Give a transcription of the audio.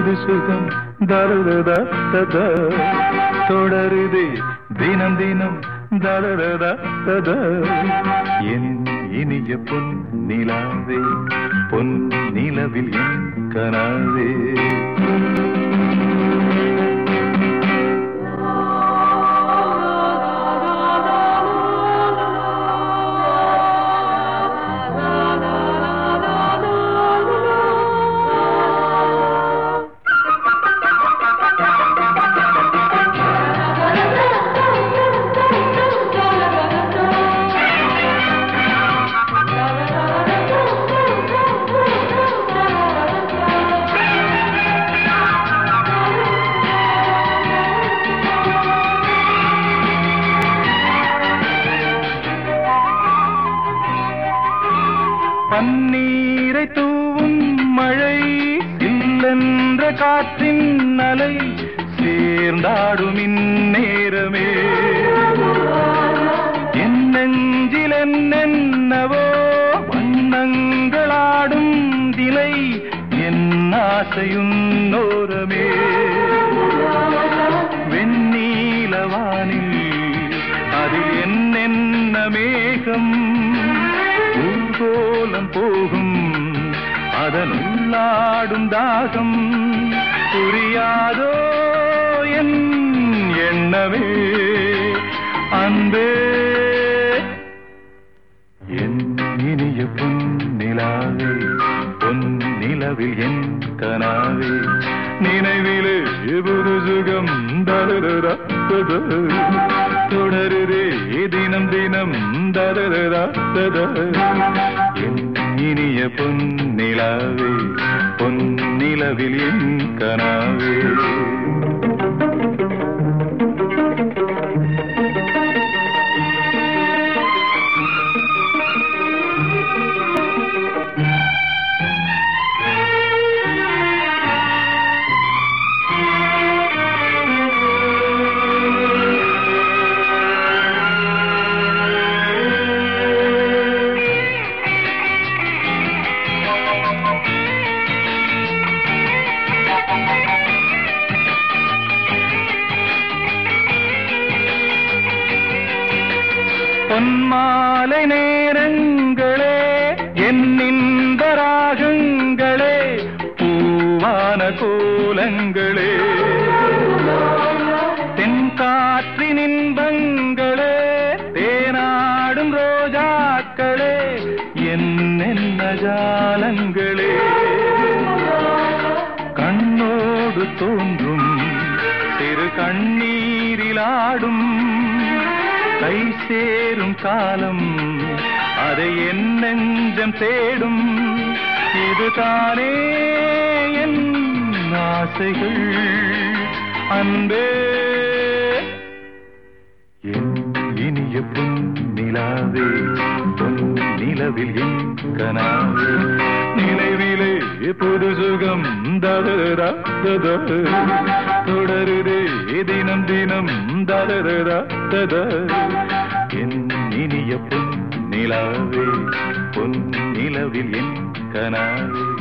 புது சுகம் தரதா ததா தொடருதே தினம் தினம் தரதா ததா என் இனிய பொன் நிலாவே பொன் நிலவில் என் கனாவே பன்னீரை தூவும் மழை இல்லென்ற காற்றின் அலை சேர்ந்தாடும் இந்நேரமே என் நெஞ்சில் என்னென்னவோ வண்ணங்களாடும் திலை என் ஆசையுன்னோரமே வெண்ணீலவானில் அதில் என்னென்ன மேகம் ஊர்கோலம் போகும் அதனுள்ளாடும் தாகம் புரியாதோ என் எண்ணமே அன்பே என் இனிய பொன்னிலாவே பொன் நிலவில் என் கனாவே நினைவிலே புது சுகம் தரதா தொடருதே தினம் தினம் தரதா என் இனிய பொன்னிலாவே பொன் நிலவில் என் கனாவே பொன்மாலை நேரங்களே என்னிந்த ராகங்களே பூவான கோலங்களே தென்காற்றின் இன்பங்களே தேனாடும் ரோஜாக்களே என்னென்ன ஜாலங்களே கண்ணோடு தோன்றும் சிறு கண்ணீரிலாடும் கை சேரும் காலம் அதை என் நெஞ்சம் தேடும் இதுதானே என் ஆசைகள் அன்பே என் இனிய பொன் நிலாவே பொன் நிலவில் என் கனாவே நினைவிலே புது சுகம் தரதா ததா தொடருதே தினம் தினம் தரதா ததா என் இனிய பொன் நிலாவே பொன் நிலவில் என் கனாவே